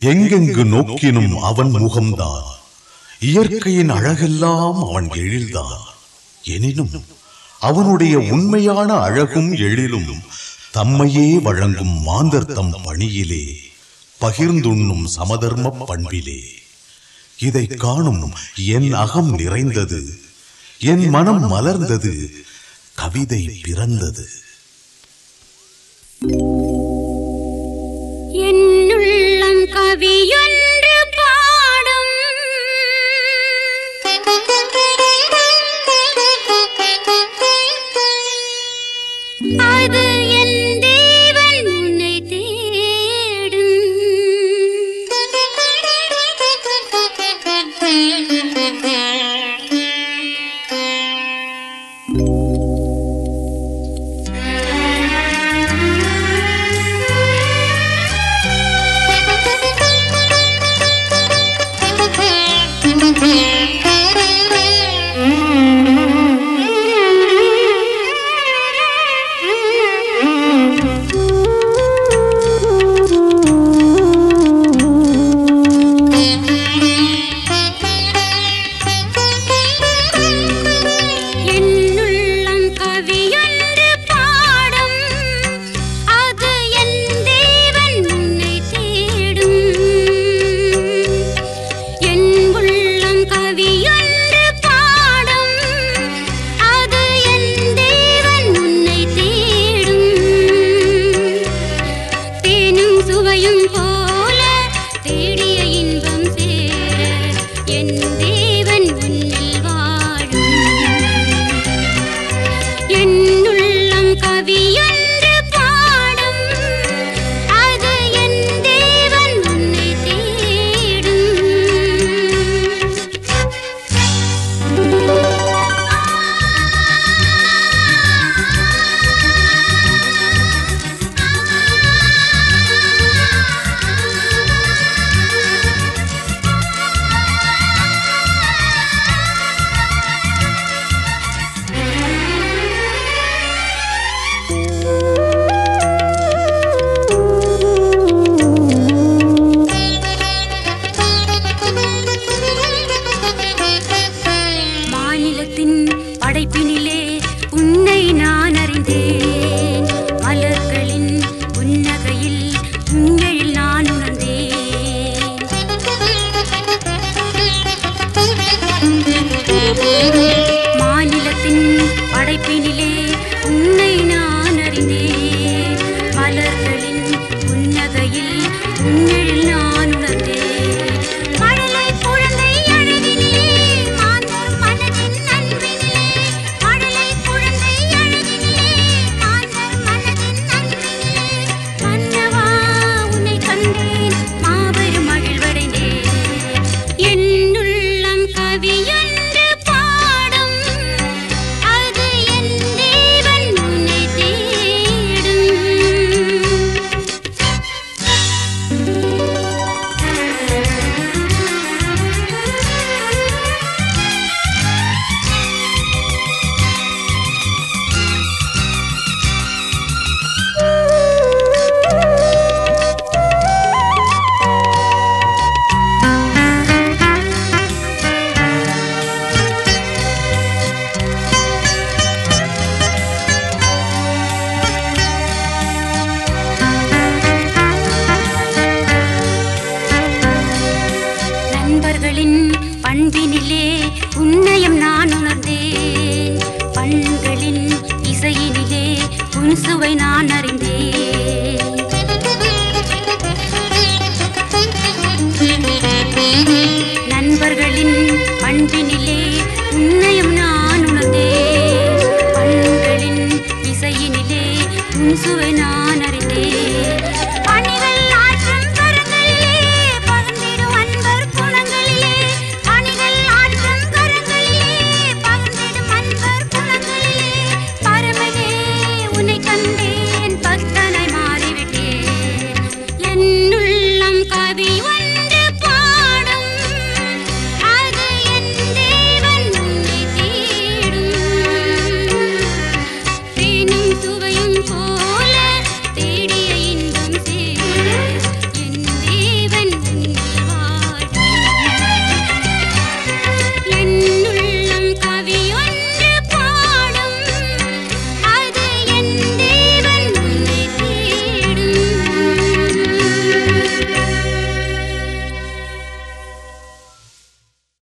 எங்கெங்கு நோக்கினும் அவன் முகம்தான் இயற்கையின் அழகெல்லாம் அவன் எழில்தான் எனினும் அவனுடைய உண்மையான அழகும் எழிலும் தம்மையே வழங்கும் மாந்தர் தம் பணியிலே பகிர்ந்துண்ணும் சமதர்ம பண்பிலே இதை காணும் என் அகம் நிறைந்தது என் மனம் மலர்ந்தது கவிதை பிறந்தது என்னுள்ளம் கவியொன்று பாடும் அது என் தேவன் உன்னை என்னுள்ளம் கவியொன்று பாடும் அது என் தேவன் உன்னை தேடும் என் உள்ளம் கவியொன்று பாடும் அது என் தேவன் உன்னை தேடும் தேனும் சுவையும் போல தேடிய இன்பம் சேர என் தேவன் உன்னில் வாழும் என்னுள்ளம் கவியொன்று பாடும் அது என் தேவன் உன்னை தேடும் மாநிலத்தின் படைப்பினிலே உன்னை நான் அறிந்தேன் மலர்களின் புன்னகையில் உன்னையில் நான் உணர்ந்தேன்